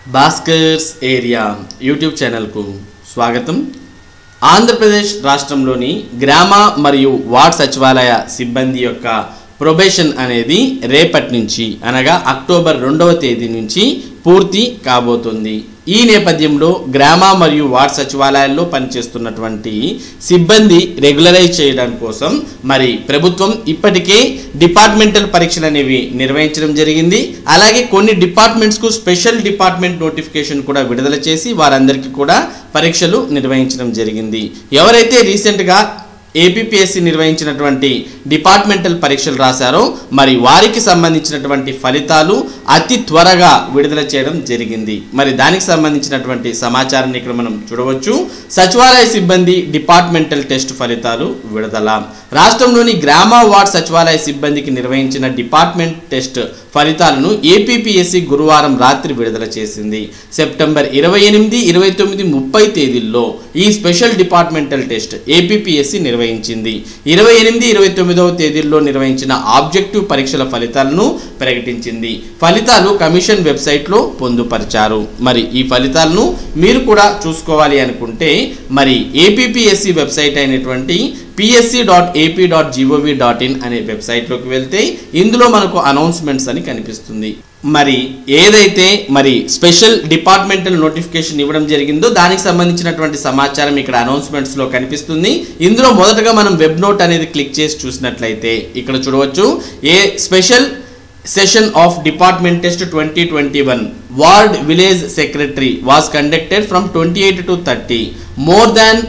Bhaskar's area YouTube ఛానల్కు స్వాగతం ఆంధ్రప్రదేశ్ రాష్ట్రంలోని గ్రామ మరియు వార్డ్ సచివాలయ సిబ్బంది యొక్క ప్రొబేషన్ అనేది రేపటి నుంచి అనగా అక్టోబర్ రెండవ తేదీ నుంచి పూర్తి కాబోతుంది ఈ నేపథ్యంలో గ్రామ మరియు వార్డ్ సచివాలయాల్లో పనిచేస్తున్నటువంటి సిబ్బంది రెగ్యులరైజ్ చేయడం కోసం మరి ప్రభుత్వం ఇప్పటికే డిపార్ట్మెంటల్ పరీక్షలు అనేవి నిర్వహించడం జరిగింది అలాగే కొన్ని డిపార్ట్మెంట్స్కు స్పెషల్ డిపార్ట్మెంట్ నోటిఫికేషన్ కూడా విడుదల చేసి వారందరికీ కూడా పరీక్షలు నిర్వహించడం జరిగింది ఎవరైతే రీసెంట్గా ఏపీపీఎస్సీ నిర్వహించినటువంటి డిపార్ట్మెంటల్ పరీక్షలు రాశారో మరి వారికి సంబంధించినటువంటి ఫలితాలు అతి త్వరగా విడుదల చేయడం జరిగింది మరి దానికి సంబంధించినటువంటి సమాచారాన్ని ఇక్కడ మనం చూడవచ్చు సచివాలయ సిబ్బంది డిపార్ట్మెంటల్ టెస్ట్ ఫలితాలు విడుదల రాష్ట్రంలోని గ్రామ వార్డ్ సచివాలయ సిబ్బందికి నిర్వహించిన డిపార్ట్మెంట్ టెస్ట్ ఫలితాలను ఏపీపీఎస్సీ గురువారం రాత్రి విడుదల చేసింది సెప్టెంబర్ ఇరవై ఎనిమిది ఇరవై తొమ్మిది ముప్పై తేదీల్లో ఈ స్పెషల్ డిపార్ట్మెంటల్ టెస్ట్ ఏపీపీఎస్సీ నిర్వహించింది ఇరవై ఎనిమిది ఇరవై తొమ్మిదవ తేదీల్లో నిర్వహించిన ఆబ్జెక్టివ్ పరీక్షల ఫలితాలను ప్రకటించింది ఫలితాలు కమిషన్ వెబ్సైట్లో పొందుపరిచారు మరి ఈ ఫలితాలను మీరు కూడా చూసుకోవాలి అనుకుంటే మరి ఏపీపీఎస్సీ వెబ్సైట్ అయినటువంటి PSC dot AP dot G O V dot in అనే వెబ్సైట్లోకి వెళ్తే ఇందులో మనకు అనౌన్స్మెంట్స్ అని కనిపిస్తుంది మరి ఏదైతే మరి స్పెషల్ డిపార్ట్మెంటల్ నోటిఫికేషన్ ఇవ్వడం జరిగిందో దానికి సంబంధించినటువంటి సమాచారం ఇక్కడ అనౌన్స్మెంట్స్లో కనిపిస్తుంది ఇందులో మొదటగా మనం వెబ్ నోట్ అనేది క్లిక్ చేసి చూసినట్లయితే ఇక్కడ చూడవచ్చు a special session of department test twenty twenty one ward village secretary was conducted from twenty eight to thirty more than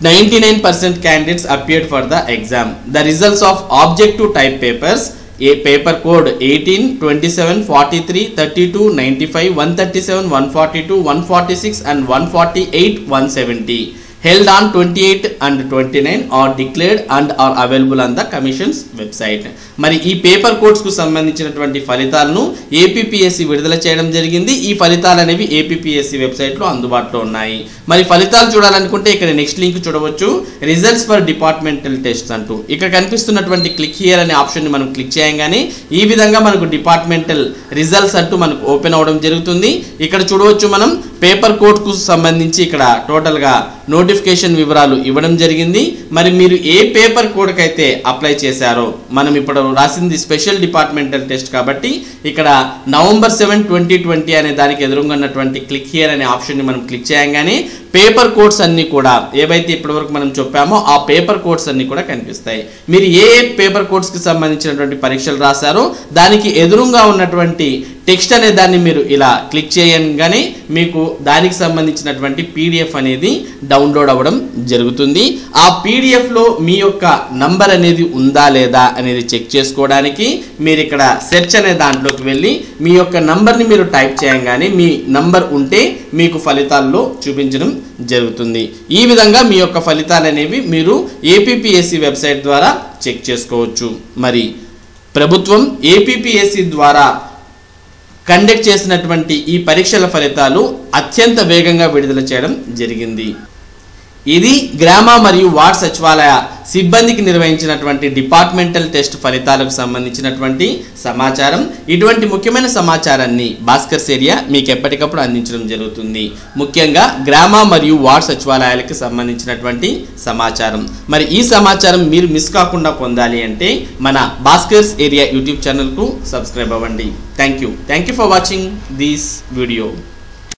99% candidates appeared for the exam. The results of objective type papers a paper code 18 27 43 32 95 137 142 146 and 148 170 held on 28 and 29 are declared and are available on the commission's website మరి ఈ paper కోడ్స్కు సంబంధించినటువంటి ఫలితాలను APPSC విడుదల చేయడం జరిగింది ఈ ఫలితాలు అనేవి ఏపీపీఎస్సీ వెబ్సైట్లో అందుబాటులో ఉన్నాయి మరి ఫలితాలు చూడాలనుకుంటే ఇక్కడ నెక్స్ట్ లింక్ చూడవచ్చు రిజల్ట్స్ ఫర్ డిపార్ట్మెంటల్ టెస్ట్ అంటూ ఇక్కడ కనిపిస్తున్నటువంటి క్లిక్ హియర్ అనే ఆప్షన్ని మనం క్లిక్ చేయగానే ఈ విధంగా మనకు డిపార్ట్మెంటల్ రిజల్ట్స్ అంటూ మనకు ఓపెన్ అవ్వడం జరుగుతుంది ఇక్కడ చూడవచ్చు మనం పేపర్ కోడ్కు సంబంధించి ఇక్కడ టోటల్గా నోటిఫికేషన్ వివరాలు ఇవ్వడం జరిగింది మరి మీరు ఏ పేపర్ కోడ్కి అయితే అప్లై చేశారో మనం ఇప్పుడు రాసింది స్పెషల్ డిపార్ట్మెంటల్ టెస్ట్ కాబట్టి ఇక్కడ నవంబర్ సెవెన్ ట్వంటీ ట్వంటీ అనే దానికి ఎదురుగా ఉన్నటువంటి క్లిక్ హియర్ అనే ఆప్షన్ని మనం క్లిక్ చేయగానే పేపర్ కోడ్స్ అన్నీ కూడా ఏవైతే ఇప్పటివరకు మనం చెప్పామో ఆ పేపర్ కోడ్స్ అన్నీ కూడా కనిపిస్తాయి మీరు ఏ ఏ పేపర్ కోడ్స్కి సంబంధించినటువంటి పరీక్షలు రాశారో దానికి ఎదురుగా ఉన్నటువంటి టెక్స్ట్ అనే దాన్ని మీరు ఇలా క్లిక్ చేయగానే మీకు దానికి సంబంధించినటువంటి పీడిఎఫ్ అనేది డౌన్లోడ్ అవ్వడం జరుగుతుంది ఆ పీడిఎఫ్లో మీ యొక్క నంబర్ అనేది ఉందా లేదా అనేది చెక్ చేసుకోవడానికి మీరు ఇక్కడ సెర్చ్ అనే దాంట్లోకి వెళ్ళి మీ యొక్క నంబర్ని మీరు టైప్ చేయగానే మీ నంబర్ ఉంటే మీకు ఫలితాల్లో చూపించడం జరుగుతుంది ఈ విధంగా మీ యొక్క ఫలితాలు అనేవి మీరు ఏపీపీఎస్సి వెబ్సైట్ ద్వారా చెక్ చేసుకోవచ్చు మరి ప్రభుత్వం ఏపీపీఎస్సి ద్వారా కండక్ట్ చేసినటువంటి ఈ పరీక్షల ఫలితాలు అత్యంత వేగంగా విడుదల చేయడం జరిగింది ఇది గ్రామ మరియు వార్డ్ సచివాలయ సిబ్బందికి నిర్వహించినటువంటి డిపార్ట్మెంటల్ టెస్ట్ ఫలితాలకు సంబంధించినటువంటి సమాచారం ఇటువంటి ముఖ్యమైన సమాచారాన్ని భాస్కర్స్ ఏరియా మీకు ఎప్పటికప్పుడు అందించడం జరుగుతుంది ముఖ్యంగా గ్రామ మరియు వార్డ్ సచివాలయాలకు సంబంధించినటువంటి సమాచారం మరి ఈ సమాచారం మీరు మిస్ కాకుండా పొందాలి అంటే మన భాస్కర్స్ ఏరియా యూట్యూబ్ ఛానల్కు సబ్స్క్రైబ్ అవ్వండి thank you thank you for watching this video